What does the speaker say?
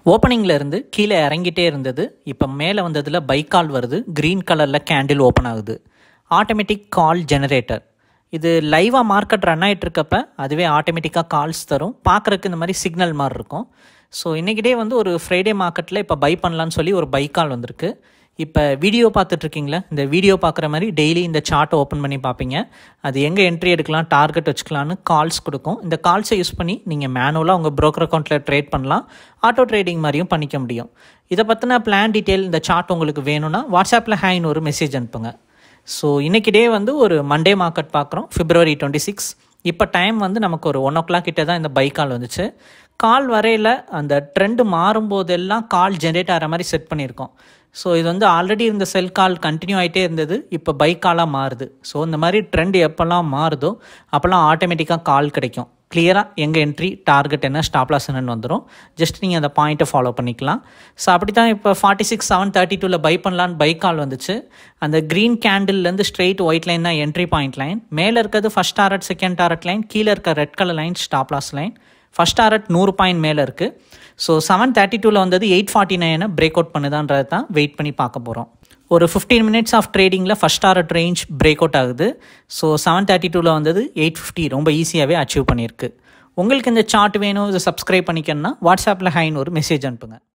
ஓப்பனிங்கில் இருந்து கீழே இறங்கிட்டே இருந்தது இப்போ மேலே வந்ததில் பைக் கால் வருது க்ரீன் கலரில் கேண்டில் ஓப்பன் ஆகுது ஆட்டோமேட்டிக் கால் ஜெனரேட்டர் இது லைவாக மார்க்கெட் ரன் ஆகிட்டு இருக்கப்ப அதுவே ஆட்டோமேட்டிக்காக கால்ஸ் தரும் பார்க்குறக்கு இந்த மாதிரி சிக்னல் மாதிரி இருக்கும் ஸோ இன்றைக்கிட்டே வந்து ஒரு ஃப்ரைடே மார்க்கெட்டில் இப்போ பை பண்ணலான்னு சொல்லி ஒரு பைக் கால் வந்திருக்கு இப்போ வீடியோ பார்த்துட்ருக்கீங்களா இந்த வீடியோ பார்க்குற மாதிரி டெய்லி இந்த சார்ட்டை ஓப்பன் பண்ணி பார்ப்பீங்க அது எங்கே என்ட்ரி எடுக்கலாம் டார்கெட் வச்சுக்கலான்னு கால்ஸ் கொடுக்கும் இந்த கால்ஸை யூஸ் பண்ணி நீங்கள் மேனுவலாக உங்கள் ப்ரோக்கர் அக்கௌண்ட்டில் ட்ரேட் பண்ணலாம் ஆட்டோ ட்ரேடிங் மாதிரியும் பண்ணிக்க முடியும் இதை பற்றின பிளான் டீட்டெயில் இந்த சார்ட் உங்களுக்கு வேணும்னா வாட்ஸ்அப்பில் ஹேன்னு ஒரு மெசேஜ் அனுப்புங்க ஸோ இன்றைக்கி டே வந்து ஒரு மண்டே மார்க்கெட் பார்க்குறோம் பிப்ரவரி டுவெண்ட்டி சிக்ஸ் இப்போ டைம் வந்து நமக்கு ஒரு ஒன் ஓ கிளாக் கிட்டே தான் இந்த பைக் கால் வந்துச்சு கால் வரையில் அந்த ட்ரெண்டு மாறும்போதெல்லாம் கால் ஜென்ரேட் ஆகிற மாதிரி செட் பண்ணியிருக்கோம் ஸோ இது வந்து ஆல்ரெடி இருந்த செல் கால் கண்டினியூ ஆகிட்டே இருந்தது இப்போ பைக் காலாக மாறுது ஸோ இந்த மாதிரி ட்ரெண்ட் எப்போல்லாம் மாறுதோ அப்போல்லாம் ஆட்டோமேட்டிக்காக கால் கிடைக்கும் கிளியராக எங்கள் என்ட்ரி டார்கெட் என்ன ஸ்டாப் லாஸ் என்னன்னு வந்துடும் ஜஸ்ட் நீங்கள் அந்த பாயிண்ட்டை ஃபாலோ பண்ணிக்கலாம் ஸோ அப்படி தான் இப்போ ஃபார்ட்டி சிக்ஸ் செவன் தேர்ட்டி டூவில் பை பண்ணலான்னு பைக் கால் வந்துச்சு அந்த க்ரீன் கேண்டில்லேருந்து ஸ்ட்ரெயிட் ஒயிட் லைன் தான் என்ட்ரி பாயிண்ட் லைன் மேலே இருக்கிறது first target second target line கீழே இருக்க red colour line stop loss line first target நூறு பாயிண்ட் மேலே இருக்குது ஸோ செவன் தேர்ட்டி டூவில் வந்தது எயிட் ஃபார்ட்டி நைனை பிரேக் அவுட் பண்ணுதான்றது தான் வெயிட் பண்ணி பார்க்க போகிறோம் ஒரு ஃபிஃப்டீன் மினிட்ஸ் ஆஃப் ட்ரேடிங்கில் first target range break out ஆகுது ஸோ செவன் தேர்ட்டி டூவில் வந்தது எயிட் ஃபிஃப்டி ரொம்ப ஈஸியாகவே அச்சீவ் பண்ணியிருக்கு உங்களுக்கு இந்த சார்ட் வேணும் இதை சப்ஸ்கிரைப் பண்ணிக்கணும்னா வாட்ஸ்அப்பில் ஹைன்னு ஒரு மெசேஜ் அனுப்புங்க